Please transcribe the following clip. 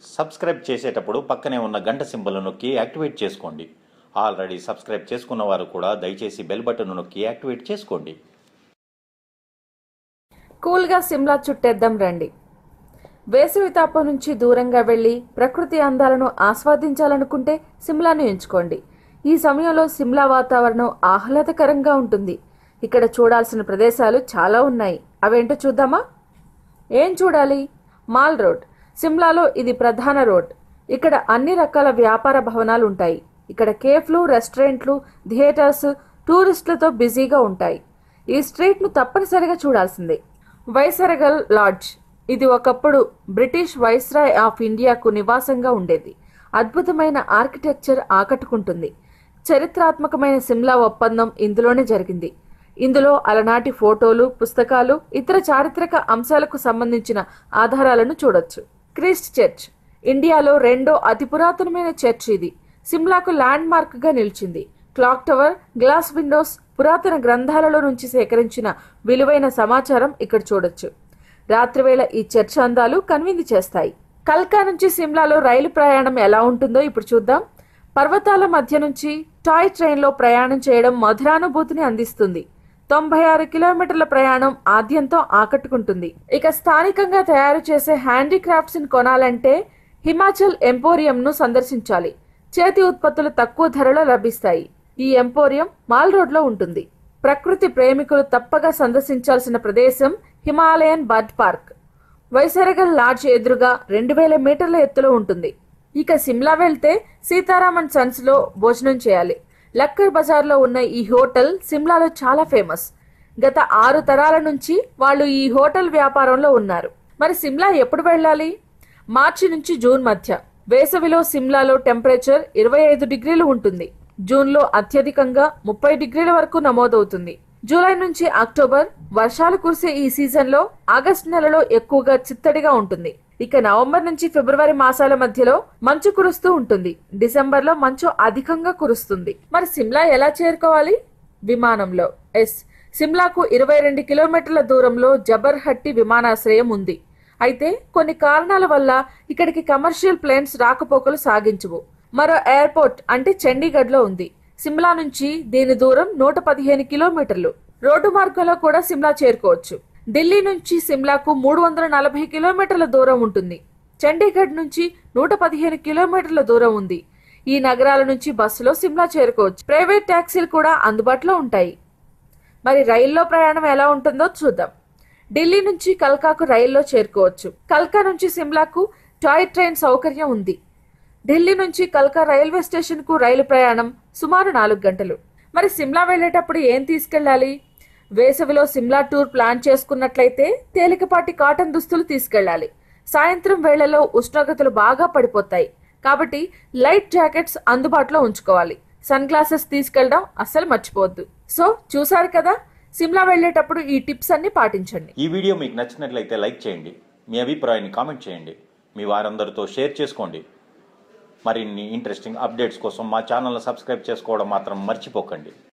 subscribe చేసేటప్పుడు పక్కనే ఉన్న గంట సింబల్ నొక్కి యాక్టివేట్ చేసుకోండి ఆల్రెడీ సబ్స్క్రైబ్ చేసుకున్న వారు కూడా దయచేసి బెల్ బటన్ నొక్కి యాక్టివేట్ చేసుకోండి కూల్గా సిమ్లా చుట్టేద్దాం రండి వేసవి తాపం నుంచి దూరంగా వెళ్ళి ప్రకృతి అందాలను ఆస్వాదించాలనుకుంటే సిమ్లాను ఎంచుకోండి ఈ సమయంలో సిమ్లా వాతావరణం ఆహ్లాదకరంగా ఉంటుంది ఇక్కడ చూడాల్సిన ప్రదేశాలు చాలా ఉన్నాయి అవేంటో చూద్దామా ఏం చూడాలి మాల్ రోడ్ సిమ్లాలో ఇది ప్రధాన రోడ్ ఇక్కడ అన్ని రకాల వ్యాపార భవనాలు ఉంటాయి ఇక్కడ కేఫ్లు రెస్టారెంట్లు థియేటర్స్ టూరిస్టులతో బిజీగా ఉంటాయి ఈ స్ట్రీట్ను తప్పనిసరిగా చూడాల్సిందే వైసరగల్ లాడ్జ్ ఇది ఒకప్పుడు బ్రిటిష్ వైస్రాయ్ ఆఫ్ ఇండియాకు నివాసంగా ఉండేది అద్భుతమైన ఆర్కిటెక్చర్ ఆకట్టుకుంటుంది చరిత్రాత్మకమైన సిమ్లా ఒప్పందం ఇందులోనే జరిగింది ఇందులో అలనాటి ఫోటోలు పుస్తకాలు ఇతర చారిత్రక అంశాలకు సంబంధించిన ఆధారాలను చూడొచ్చు క్రిస్ట్ చర్చ్ ఇండియాలో రెండో అతి పురాతనమైన చర్చ్ ఇది సిమ్లాకు ల్యాండ్ మార్క్ గా నిలిచింది క్లాక్ టవర్ గ్లాస్ విండోస్ పురాతన గ్రంథాలలో నుంచి సేకరించిన విలువైన సమాచారం ఇక్కడ చూడొచ్చు రాత్రివేళ ఈ చర్చ్ అందాలు కనువిందు చేస్తాయి కల్కా నుంచి సిమ్లాలో రైలు ప్రయాణం ఎలా ఉంటుందో ఇప్పుడు చూద్దాం పర్వతాల మధ్య నుంచి టాయ్ ట్రైన్లో ప్రయాణం చేయడం మధురానుభూతిని అందిస్తుంది తొంభై ఆరు కిలోమీటర్ల ప్రయాణం ఆద్యంతో ఆకట్టుకుంటుంది ఇక స్థానికంగా తయారు చేసే హ్యాండీక్రాఫ్ట్స్ కొనాలంటే హిమాచల్ ఎంపోరియంను సందర్శించాలి చేతి ఉత్పత్తులు తక్కువ ధరలో లభిస్తాయి ఈ ఎంపోరియం మాల్ రోడ్లో ఉంటుంది ప్రకృతి ప్రేమికులు తప్పగా సందర్శించాల్సిన ప్రదేశం Himalayan bird park viceregal lodge ఎదురుగా రెండు వేల మీటర్ల ఎత్తులో ఉంటుంది ఇక సిమ్లా వెళ్తే సీతారామన్ సన్స్ లో భోజనం చేయాలి లక్కర్ బజార్లో ఉన్న ఈ హోటల్ సిమ్లాలో చాలా ఫేమస్ గత ఆరు తరాల నుంచి వాళ్ళు ఈ హోటల్ వ్యాపారంలో ఉన్నారు మరి సిమ్లా ఎప్పుడు వెళ్ళాలి మార్చి నుంచి జూన్ మధ్య వేసవిలో సిమ్లాలో టెంపరేచర్ ఇరవై ఐదు డిగ్రీలు ఉంటుంది జూన్లో అత్యధికంగా ముప్పై డిగ్రీల వరకు నమోదవుతుంది జూలై నుంచి అక్టోబర్ వర్షాలు కురిసే ఈ సీజన్లో ఆగస్టు నెలలో ఎక్కువగా చిత్తడిగా ఉంటుంది ఇక నవంబర్ నుంచి ఫిబ్రవరి మాసాల మధ్యలో మంచు కురుస్తూ ఉంటుంది డిసెంబర్ లో మంచు అధికంగా కురుస్తుంది మరి సిమ్లా ఎలా చేరుకోవాలి విమానంలో ఎస్ సిమ్లాకు ఇరవై రెండు కిలోమీటర్ల దూరంలో జబర్హట్టి విమానాశ్రయం ఉంది అయితే కొన్ని కారణాల వల్ల ఇక్కడికి కమర్షియల్ ప్లేన్స్ రాకపోకలు సాగించవు మరో ఎయిర్పోర్ట్ అంటే చండీగఢ్ లో ఉంది సిమ్లా నుంచి దీని దూరం నూట పదిహేను కిలోమీటర్లు రోడ్డు మార్గంలో కూడా సిమ్లా చేరుకోవచ్చు ఢిల్లీ నుంచి సిమ్లాకు మూడు వందల నలభై కిలోమీటర్ల దూరం ఉంటుంది చండీగఢ్ నుంచి నూట పదిహేను కిలోమీటర్ల దూరం ఉంది ఈ నగరాల నుంచి బస్సులో సిమ్లా చేరుకోవచ్చు ప్రైవేట్ ట్యాక్సీలు కూడా అందుబాటులో ఉంటాయి మరి రైల్లో ప్రయాణం ఎలా ఉంటుందో చూద్దాం ఢిల్లీ నుంచి కల్కాకు రైల్లో చేరుకోవచ్చు కల్కా నుంచి సిమ్లాకు టాయ్ ట్రైన్ సౌకర్యం ఉంది ఢిల్లీ నుంచి కల్కా రైల్వే స్టేషన్ కు రైలు ప్రయాణం సుమారు నాలుగు గంటలు మరి సిమ్లా వెళ్ళేటప్పుడు ఏం తీసుకెళ్ళాలి వేసవిలో సిమ్లా టూర్ ప్లాన్ చేసుకున్నట్లయితే తేలికపాటి కాటన్ దుస్తులు తీసుకెళ్ళాలి సాయంత్రం వేళలో ఉష్ణోగ్రతలు బాగా పడిపోతాయి కాబట్టి లైట్ జాకెట్స్ అందుబాటులో ఉంచుకోవాలి సన్ గ్లాసెస్ తీసుకెళ్ళడం అస్సలు మర్చిపోవద్దు సో చూసారు కదా సిమ్లా వెళ్ళేటప్పుడు ఈ టిప్స్ అన్ని పాటించండి ఈ వీడియో మీకు నచ్చినట్లయితే లైక్ చేయండి మీ అభిప్రాయాన్ని కామెంట్ చేయండి మీ వారందరితో షేర్ చేసుకోండి మరిన్ని ఇంట్రెస్టింగ్ అప్డేట్స్ కోసం మా ఛానల్ని సబ్స్క్రైబ్ చేసుకోవడం మాత్రం మర్చిపోకండి